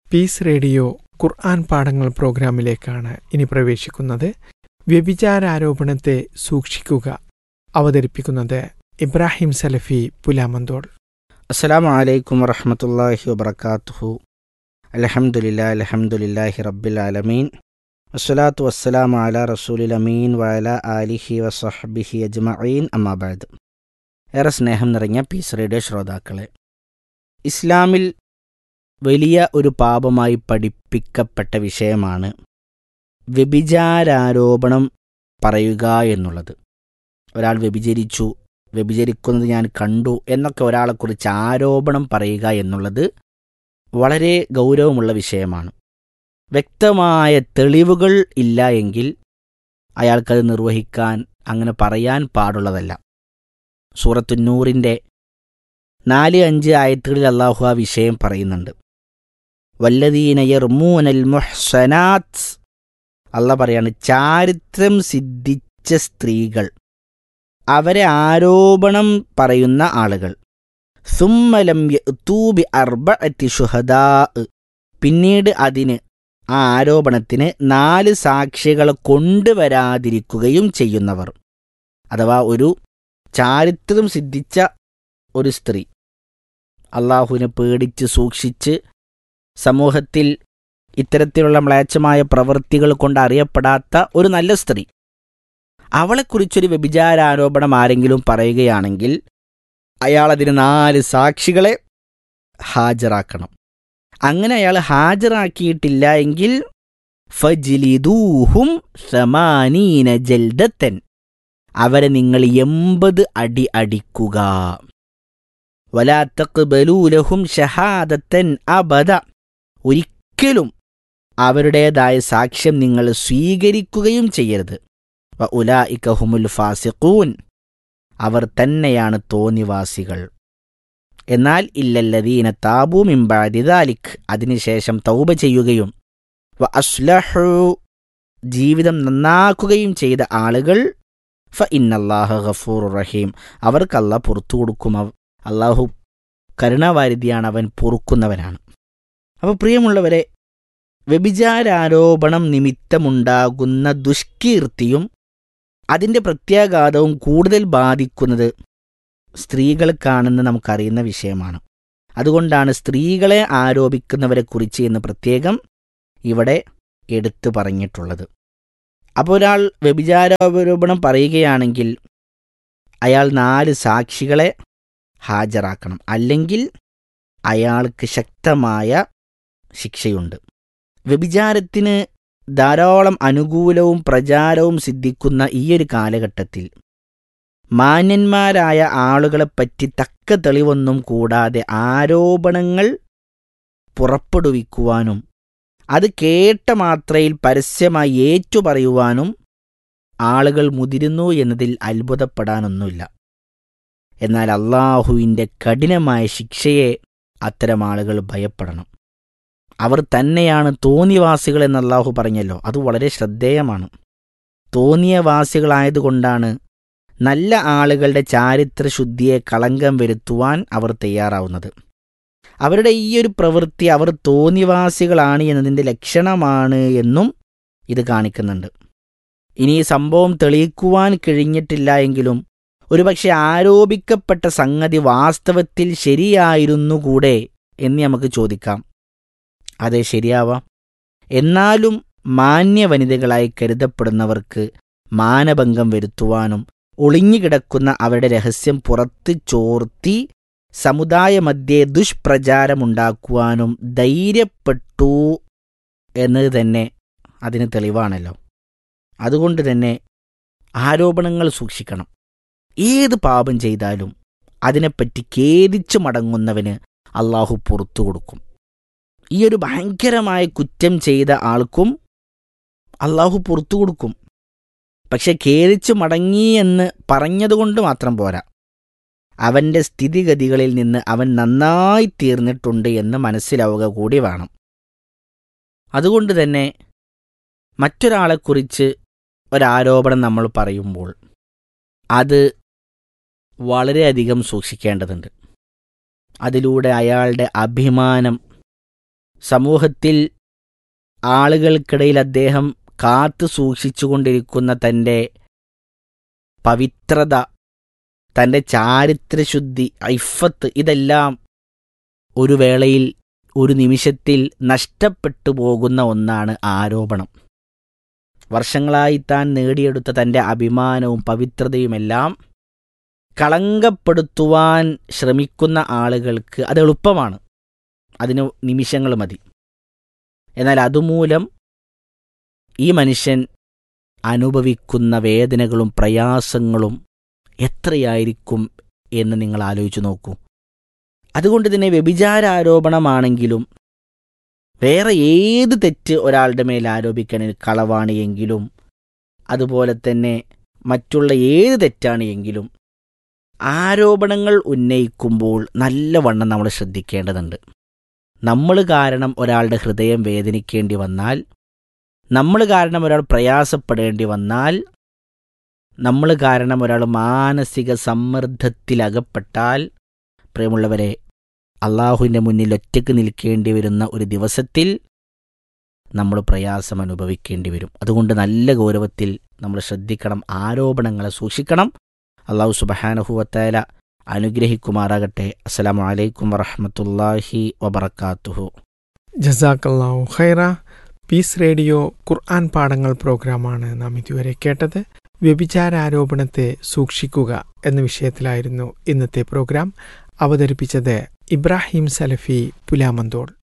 piece radio ഖുർആൻ പാഠങ്ങൾ പ്രോഗ്രാമിലേക്കാണ് ഇനി പ്രവേശിക്കുന്നത് വ്യഭിചാരാരോപണത്തെ സൂക്ഷിക്കുക അവതരിപ്പിക്കുന്നത് ഇബ്രാഹിം സലഫി പുലാമന്തോൾ അസ്സലാമു അലൈക്കും വറഹമത്തല്ലാഹി വബർക്കാത്തുഹു അലഹമുല്ലാ അലഹമുല്ലാഹി റബ്ബിൽ ആലമീൻ വസ്സലാത്തു വസ്സലാമു അല റസൂലിൽ അമീൻ വഅല ആലിഹി വസഹബിഹി അജ്മഈൻ അമ്മാബാദ് ഏറെ സ്നേഹം നിറഞ്ഞ പീസ് റേഡിയോ ശ്രോതാക്കളെ ഇസ്ലാമിൽ വലിയ ഒരു പാപമായി പഠിപ്പിക്കപ്പെട്ട വിഷയമാണ് വ്യഭിചാരാരോപണം പറയുക എന്നുള്ളത് ഒരാൾ വ്യഭിചരിച്ചു വ്യഭിചരിക്കുന്നത് ഞാൻ കണ്ടു എന്നൊക്കെ ഒരാളെക്കുറിച്ച് ആരോപണം പറയുക എന്നുള്ളത് വളരെ ഗൗരവമുള്ള വിഷയമാണ് വ്യക്തമായ തെളിവുകൾ ഇല്ല എങ്കിൽ അയാൾക്കത് നിർവഹിക്കാൻ അങ്ങനെ പറയാൻ പാടുള്ളതല്ല സൂറത്തുന്നൂറിൻ്റെ നാല് അഞ്ച് ആയത്തുകളിൽ അള്ളാഹു ആ വിഷയം പറയുന്നുണ്ട് വല്ലദീന യർമൂനൽ മുഹ്സനാത്ത് അല്ല പറയാണ് ചാരിത്രം സിദ്ധിച്ച സ്ത്രീകൾ അവരെ ആരോപണം പറയുന്ന ആളുകൾ സുമ്മലം യഅ്തൂബി അർബഅത്തി ഷുഹദാ പിന്നീട് അതിന് ആ ആരോപണത്തിന് നാല് സാക്ഷികളെ കൊണ്ടുവരാതിരിക്കുകയും ചെയ്യുന്നവർ അഥവാ ഒരു ചാരിത്രം സിദ്ധിച്ച ഒരു സ്ത്രീ അള്ളാഹുവിനെ പേടിച്ച് സൂക്ഷിച്ച് സമൂഹത്തിൽ ഇത്തരത്തിലുള്ള മ്ലേച്ഛമായ പ്രവൃത്തികൾ കൊണ്ട് അറിയപ്പെടാത്ത ഒരു നല്ല സ്ത്രീ അവളെക്കുറിച്ചൊരു വ്യഭിചാരാരോപണം ആരെങ്കിലും പറയുകയാണെങ്കിൽ അയാൾ അതിന് നാല് സാക്ഷികളെ ഹാജരാക്കണം അങ്ങനെ അയാൾ ഹാജരാക്കിയിട്ടില്ല എങ്കിൽ ഫജിലിദൂഹും സമാനീന ജൽദത്തൻ അവരെ നിങ്ങൾ എൺപത് അടി അടിക്കുക വലാത്തക്ബലൂലഹും ഷഹാദത്തൻ അബദ ഒരിക്കലും അവരുടേതായ സാക്ഷ്യം നിങ്ങൾ സ്വീകരിക്കുകയും ചെയ്യരുത് വ ഉലായിക്കഹുമുൽ ഫാസിഖൂൻ അവർ തന്നെയാണ് തോന്നിവാസികൾ എന്നാൽ ഇല്ലല്ലദീന താബൂ മിമ്പാദിദാലിക് അതിനുശേഷം തൗബ ചെയ്യുകയും വ അസ്ലഹു ജീവിതം നന്നാക്കുകയും ചെയ്ത ആളുകൾ ഫ ഇന്നല്ലാഹ ഗഫൂർ റഹീം അവർക്ക് അള്ളാഹ് പുറത്തു കൊടുക്കും അള്ളാഹു കരുണാവാരിധിയാണ് അവൻ പൊറുക്കുന്നവനാണ് അപ്പോൾ പ്രിയമുള്ളവരെ വ്യഭിചാരാരോപണം നിമിത്തമുണ്ടാകുന്ന ദുഷ്കീർത്തിയും അതിൻ്റെ പ്രത്യാഘാതവും കൂടുതൽ ബാധിക്കുന്നത് സ്ത്രീകൾക്കാണെന്ന് നമുക്കറിയുന്ന വിഷയമാണ് അതുകൊണ്ടാണ് സ്ത്രീകളെ ആരോപിക്കുന്നവരെക്കുറിച്ച് എന്ന് പ്രത്യേകം ഇവിടെ എടുത്തു പറഞ്ഞിട്ടുള്ളത് അപ്പോൾ ഒരാൾ വ്യഭിചാരോപണം പറയുകയാണെങ്കിൽ അയാൾ നാല് സാക്ഷികളെ ഹാജരാക്കണം അല്ലെങ്കിൽ അയാൾക്ക് ശക്തമായ ശിക്ഷയുണ്ട് വ്യഭിചാരത്തിന് ധാരാളം അനുകൂലവും പ്രചാരവും സിദ്ധിക്കുന്ന ഈയൊരു കാലഘട്ടത്തിൽ മാന്യന്മാരായ ആളുകളെപ്പറ്റി തക്ക തെളിവൊന്നും കൂടാതെ ആരോപണങ്ങൾ പുറപ്പെടുവിക്കുവാനും അത് കേട്ട മാത്രയിൽ പരസ്യമായി ഏറ്റുപറയുവാനും ആളുകൾ മുതിരുന്നു എന്നതിൽ അത്ഭുതപ്പെടാനൊന്നുമില്ല എന്നാൽ അള്ളാഹുവിൻ്റെ കഠിനമായ ശിക്ഷയെ അത്തരം ആളുകൾ ഭയപ്പെടണം അവർ തന്നെയാണ് തോന്നിവാസികൾ എന്ന് അള്ളാഹു പറഞ്ഞല്ലോ അത് വളരെ ശ്രദ്ധേയമാണ് തോന്നിയവാസികളായതുകൊണ്ടാണ് നല്ല ആളുകളുടെ ചാരിത്രശുദ്ധിയെ കളങ്കം വരുത്തുവാൻ അവർ തയ്യാറാവുന്നത് അവരുടെ ഈ ഒരു പ്രവൃത്തി അവർ തോന്നിവാസികളാണ് എന്നതിൻ്റെ ലക്ഷണമാണ് എന്നും ഇത് കാണിക്കുന്നുണ്ട് ഇനി ഈ സംഭവം തെളിയിക്കുവാൻ കഴിഞ്ഞിട്ടില്ല എങ്കിലും ഒരുപക്ഷെ ആരോപിക്കപ്പെട്ട സംഗതി വാസ്തവത്തിൽ ശരിയായിരുന്നുകൂടെ എന്ന് നമുക്ക് ചോദിക്കാം അതെ ശരിയാവാം എന്നാലും മാന്യ വനിതകളായി കരുതപ്പെടുന്നവർക്ക് മാനഭംഗം വരുത്തുവാനും ഒളിഞ്ഞുകിടക്കുന്ന അവരുടെ രഹസ്യം പുറത്ത് ചോർത്തി സമുദായ മധ്യേ ദുഷ്പ്രചാരമുണ്ടാക്കുവാനും ധൈര്യപ്പെട്ടു എന്നത് തന്നെ അതിന് തെളിവാണല്ലോ അതുകൊണ്ട് തന്നെ ആരോപണങ്ങൾ സൂക്ഷിക്കണം ഏത് പാപം ചെയ്താലും അതിനെപ്പറ്റി ഖേദിച്ചു മടങ്ങുന്നവന് അള്ളാഹു പുറത്തു കൊടുക്കും ഈ ഒരു ഭയങ്കരമായ കുറ്റം ചെയ്ത ആൾക്കും അള്ളാഹു പുറത്തു കൊടുക്കും പക്ഷെ ഖേദിച്ചു മടങ്ങി എന്ന് പറഞ്ഞതുകൊണ്ട് മാത്രം പോരാ അവൻ്റെ സ്ഥിതിഗതികളിൽ നിന്ന് അവൻ നന്നായി തീർന്നിട്ടുണ്ട് എന്ന് മനസ്സിലാവുക കൂടി വേണം അതുകൊണ്ട് തന്നെ മറ്റൊരാളെക്കുറിച്ച് ഒരാരോപണം നമ്മൾ പറയുമ്പോൾ അത് വളരെയധികം സൂക്ഷിക്കേണ്ടതുണ്ട് അതിലൂടെ അയാളുടെ അഭിമാനം സമൂഹത്തിൽ ആളുകൾക്കിടയിൽ അദ്ദേഹം കാത്തു സൂക്ഷിച്ചുകൊണ്ടിരിക്കുന്ന തൻ്റെ പവിത്രത തൻ്റെ ചാരിത്രശുദ്ധി ഐഫത്ത് ഇതെല്ലാം ഒരു വേളയിൽ ഒരു നിമിഷത്തിൽ നഷ്ടപ്പെട്ടു പോകുന്ന ഒന്നാണ് ആരോപണം വർഷങ്ങളായി താൻ നേടിയെടുത്ത തൻ്റെ അഭിമാനവും പവിത്രതയുമെല്ലാം കളങ്കപ്പെടുത്തുവാൻ ശ്രമിക്കുന്ന ആളുകൾക്ക് അത് എളുപ്പമാണ് അതിന് നിമിഷങ്ങൾ മതി എന്നാൽ അതുമൂലം ഈ മനുഷ്യൻ അനുഭവിക്കുന്ന വേദനകളും പ്രയാസങ്ങളും എത്രയായിരിക്കും എന്ന് നിങ്ങൾ ആലോചിച്ചു നോക്കൂ അതുകൊണ്ട് തന്നെ വ്യഭിചാരാരോപണമാണെങ്കിലും വേറെ ഏത് തെറ്റ് ഒരാളുടെ മേൽ ആരോപിക്കാൻ കളവാണ് എങ്കിലും അതുപോലെ തന്നെ മറ്റുള്ള ഏത് തെറ്റാണ് എങ്കിലും ആരോപണങ്ങൾ ഉന്നയിക്കുമ്പോൾ നല്ലവണ്ണം നമ്മൾ ശ്രദ്ധിക്കേണ്ടതുണ്ട് നമ്മൾ കാരണം ഒരാളുടെ ഹൃദയം വേദനിക്കേണ്ടി വന്നാൽ നമ്മൾ കാരണം ഒരാൾ പ്രയാസപ്പെടേണ്ടി വന്നാൽ നമ്മൾ കാരണം ഒരാൾ മാനസിക സമ്മർദ്ദത്തിലകപ്പെട്ടാൽ പ്രിയമുള്ളവരെ അള്ളാഹുവിൻ്റെ മുന്നിൽ ഒറ്റയ്ക്ക് നിൽക്കേണ്ടി വരുന്ന ഒരു ദിവസത്തിൽ നമ്മൾ പ്രയാസം അനുഭവിക്കേണ്ടി വരും അതുകൊണ്ട് നല്ല ഗൗരവത്തിൽ നമ്മൾ ശ്രദ്ധിക്കണം ആരോപണങ്ങളെ സൂക്ഷിക്കണം അള്ളാഹു സുബഹാനഹുവത്തേല അനുഗ്രഹിക്കുമാറാകട്ടെ അസ്സലാമു അലൈക്കും വറഹമത്തല്ലാഹി വബർക്കാത്തുഹു ജസാക്കല്ലാഹു ഖൈറ പീസ് റേഡിയോ ഖുർആൻ പാഠങ്ങൾ പ്രോഗ്രാമാണ് നാം ഇതുവരെ കേട്ടത് വ്യഭിചാരാരോപണത്തെ സൂക്ഷിക്കുക എന്ന വിഷയത്തിലായിരുന്നു ഇന്നത്തെ പ്രോഗ്രാം അവതരിപ്പിച്ചത് ഇബ്രാഹിം സലഫി പുലാമന്തോൾ